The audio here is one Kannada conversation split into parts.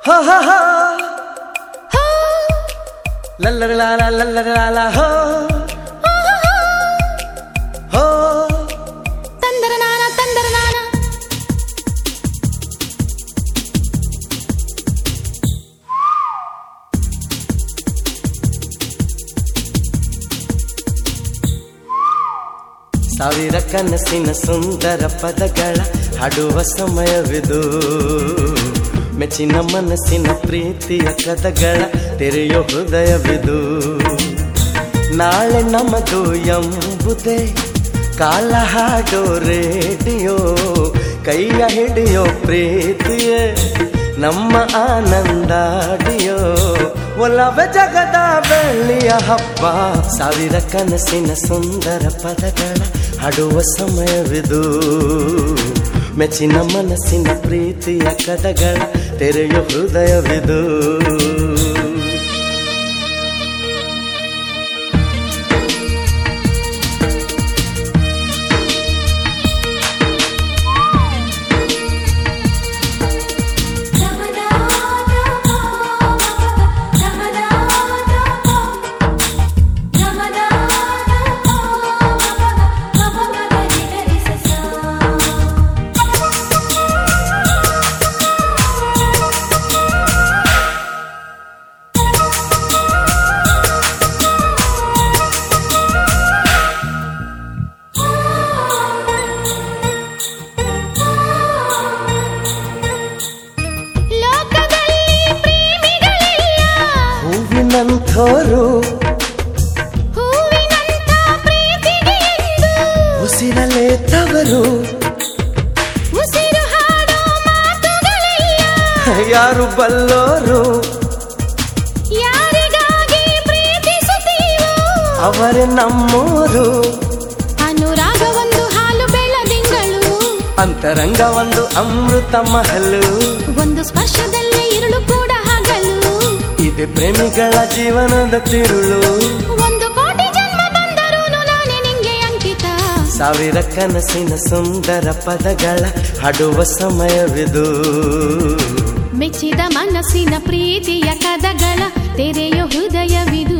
ಹೋ ಹೋ ಹೋ ಲಲ್ಲರಲಾಲ ಲಲ್ಲರಲಾಲ ಹೋ ಹೋ ತಂದರ ನಾನ ತಂದರ ನಾನ ಸಾವಿರ ಕನಸಿನ ಸುಂದರ ಪದಗಳ ಹಾಡುವ ಸಮಯವಿದು ಮೆಚ್ಚಿನ ಮನಸ್ಸಿನ ಪ್ರೀತಿಯ ಕದಗಳ ತೆರೆಯೋ ಹೃದಯವಿದು ನಾಳೆ ನಮದು ಎಂಬುದೇ ಕಾಲ ಹಾಡೋ ರೇಡಿಯೋ ಕೈಯ ಹಿಡಿಯೋ ಪ್ರೀತಿಯೇ ನಮ್ಮ ಆನಂದಾಡಿಯೋ ಒಲವ ಜಗದ ಬೆಳ್ಳಿಯ ಹಬ್ಬ ಸಾವಿರ ಕನಸಿನ ಸುಂದರ ಪದಗಳ ಹಾಡುವ ಸಮಯವಿದು ಮೆಚ್ಚಿನ ಮನಸ್ಸಿನ ಪ್ರೀತಿಯ ಕದಗಳ ತೆರೆಯೋ ಹೃದಯವಿದು ಲೋಕದಲ್ಲಿ ಪ್ರೇಮಿಗಳೆಲ್ಲ ಹೂವಿನಂಥೋರು ಹೂವಿನಂತ ಪ್ರೀತಿಗೆ ಎಂದು ಉಸಿರಲೇ ತವರು ಉಸಿರು ಹಾಡೋ ಮಾತುಗಳೆಲ್ಲ ಯಾರು ಬಲ್ಲೋರು ಯಾರಿಗಾಗಿ ಪ್ರೀತಿಸುತ್ತೀವೋ ಅವರೇ ನಮ್ಮೋರು ಅನುರಾಗ ಒಂದು ಹಾಲು ಬೆಳದಿಂಗಳು ಅಂತರಂಗ ಒಂದು ಅಮೃತ ಮಹಲು ಒಂದು ಸ್ಪರ್ಶದಲ್ಲೇ ഇരുಳು ಕೂಡ ಹಗಲು ಇದೆ ಪ್ರೇಮಿಗಳ ಜೀವನದ ತಿರುಳು ಒಂದು ಕೋಟಿ ಜನ್ಮ ಬಂದರೂ ನಾನೇ ನಿಂಗೆ ಅಂಕಿತ ಸಾವಿರ ಕನಸಿನ ಸುಂದರ ಪದಗಳ ಹಾಡುವ ಸಮಯವಿದು ಮೆಚ್ಚಿದ ಮನಸ್ಸಿನ ಪ್ರೀತಿಯ ಕದಗಳ ತೆರೆಯೋ ಹೃದಯವಿದು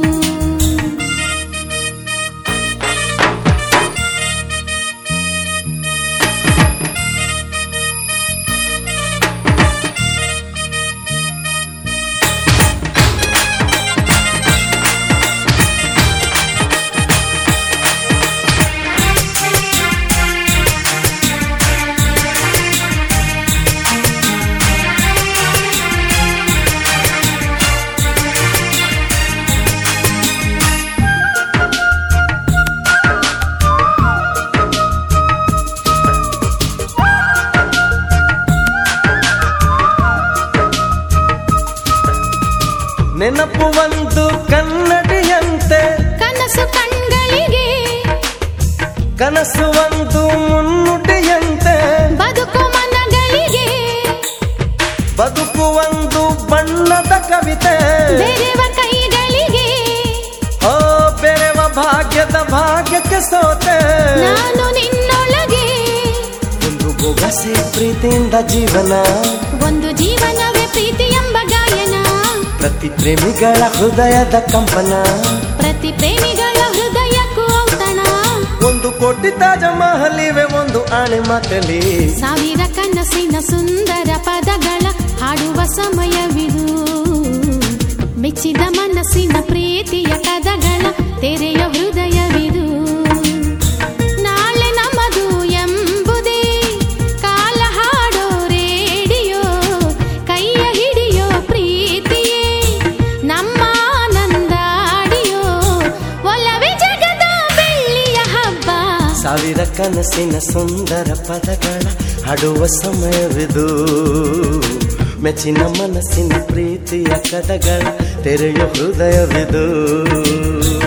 ನೆನಪು ಒಂದು ಕನ್ನಡಿಯಂತೆ ಕನಸು ಕಣ್ಗಳಿಗೆ ಕನಸು ಒಂದು ಮುನ್ನುಡಿಯಂತೆ ಬದುಕು ಮನಗಳಿಗೆ ಬದುಕು ಒಂದು ಬಣ್ಣದ ಕವಿತೆ ಬೆರೆವ ಕೈಗಳಿಗೆ ಓ ಬೆರೆವ ಭಾಗ್ಯದ ಭಾಗ್ಯಕ್ಕೆ ಸೋತೆ ನಾನು ನಿನ್ನೊಳಗೆ ಒಂದು ಬೊಗಸೆ ಪ್ರೀತಿಯಿಂದ ಜೀವನ ಒಂದು ಜೀವನವೇ ಪ್ರೀತಿ ಎಂಬ ಗಾಯನ ಪ್ರತಿ ಪ್ರೇಮಿಗಳ ಹೃದಯದ ಕಂಪನ ಪ್ರತಿ ಪ್ರೇಮಿಗಳ ಹೃದಯಕ್ಕೂ ಔತಣ ಒಂದು ಕೋಟಿ ತಾಜ ಮಹಲಿವೆ ಒಂದು ಆಣೆ ಮಾತಲಿ ಸಾವಿರ ಕನಸಿನ ಸುಂದರ ಪದಗಳ ಹಾಡುವ ಸಮಯವಿದು ಮೆಚ್ಚಿದ ಮನಸ್ಸಿನ ಪ್ರೀತಿಯ ಕದಗಳ ತೆರೆಯ ಹೃದಯವಿದು ನಾಳೆ ನಮದು ಎಂಬುದೇ ಕಾಲ ಹಾಡೋ ರೇಡಿಯೋ ಕೈಯ ಹಿಡಿಯೋ ಪ್ರೀತಿಯೇ ನಮ್ಮ ಆನಂದಾಡಿಯೋ ಒಲವೇ ಜಗದ ಬೆಳ್ಳಿಯ ಹಬ್ಬ ಸಾವಿರ ಕನಸಿನ ಸುಂದರ ಪದಗಳ ಹಾಡುವ ಸಮಯವಿದು ಮೆಚ್ಚಿನ ಮನಸ್ಸಿನ ಪ್ರೀತಿಯ ಕದಗಳ ತೆರೆಯೋ ಹೃದಯವಿದು